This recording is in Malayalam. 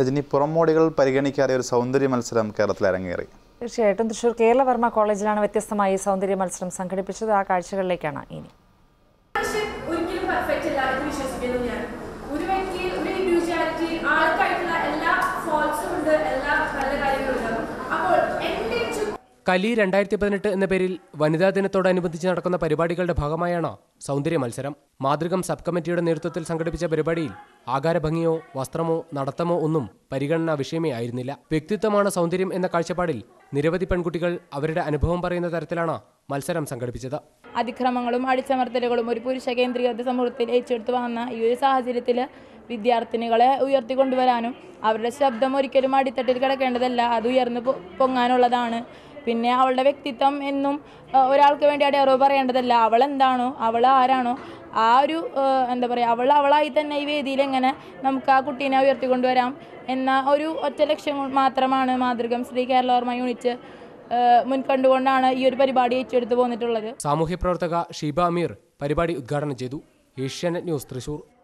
രജനി പുറമോടികൾ പരിഗണിക്കാതെ ഒരു സൗന്ദര്യ മത്സരം കേരളത്തിൽ അരങ്ങേറി തീർച്ചയായിട്ടും തൃശൂർ കേരളവർമ്മ കോളേജിലാണ് വ്യത്യസ്തമായി സൗന്ദര്യ മത്സരം സംഘടിപ്പിച്ചത് ആ കാഴ്ചകളിലേക്കാണ് ഇനി മനുഷ്യൻ ഒരിക്കലും പെർഫെക്റ്റ് അല്ല എന്ന് വിശ്വസിക്കുന്നു ഞാൻ ഒരു വ്യക്തിയിൽ ഒരു ഇൻഡിവിജ്വാലിറ്റി ആൾക്കായിട്ടുള്ള എല്ലാ ഫോൾസും ഉണ്ട് എല്ലാ നല്ല കാര്യങ്ങളും ഉണ്ട് അപ്പോൾ എന്റെ ചു- കലി രണ്ടായിരത്തി പതിനെട്ട് എന്ന പേരിൽ വനിതാ ദിനത്തോടനുബന്ധിച്ച് നടക്കുന്ന പരിപാടികളുടെ ഭാഗമായാണ് സൗന്ദര്യ മത്സരം മാതൃകം സബ് കമ്മിറ്റിയുടെ നേതൃത്വത്തിൽ സംഘടിപ്പിച്ച പരിപാടിയിൽ ആകാരഭംഗിയോ വസ്ത്രമോ നടത്തമോ ഒന്നും പരിഗണനാ വിഷയമേ ആയിരുന്നില്ല വ്യക്തിത്വമാണ് സൗന്ദര്യം എന്ന കാഴ്ചപ്പാടിൽ നിരവധി പെൺകുട്ടികൾ അവരുടെ അനുഭവം പറയുന്ന തരത്തിലാണ് മത്സരം സംഘടിപ്പിച്ചത് അതിക്രമങ്ങളും അടിച്ചമർത്തലുകളും ഒരു പുരുഷ കേന്ദ്രീകൃത സമൂഹത്തിൽ ഏറ്റെടുത്തു വന്ന ഈ ഒരു സാഹചര്യത്തിൽ വിദ്യാർത്ഥിനികളെ ഉയർത്തിക്കൊണ്ടുവരാനും അവരുടെ ശബ്ദം ഒരിക്കലും അടിത്തട്ടിൽ കിടക്കേണ്ടതല്ല അത് ഉയർന്നു പൊ- പൊങ്ങാനുള്ളതാണ് പിന്നെ അവളുടെ വ്യക്തിത്വം എന്നും ആ, ഒരാൾക്ക് വേണ്ടി അടിയറവ് പറയേണ്ടതല്ല അവൾ എന്താണോ അവൾ ആരാണോ ആ ഒരു ആ, എന്താ പറയുക അവൾ അവളായി തന്നെ ഈ വേദിയിൽ എങ്ങനെ നമുക്ക് ആ കുട്ടീനെ ഉയർത്തിക്കൊണ്ടുവരാം എന്ന ഒരു ഒറ്റ ലക്ഷ്യം കൊണ്ട് മാത്രമാണ് മാതൃകം ശ്രീ കേരളവർമ്മ യൂണിറ്റ് ആ, മുൻകണ്ടുകൊണ്ടാണ് ഈ ഒരു പരിപാടി ഏറ്റെടുത്ത് പോന്നിട്ടുള്ളത് സാമൂഹ്യ പ്രവർത്തക ഷീബ അമീർ പരിപാടി ഉദ്ഘാടനം ചെയ്തു ഏഷ്യാനെറ്റ് ന്യൂസ് തൃശൂർ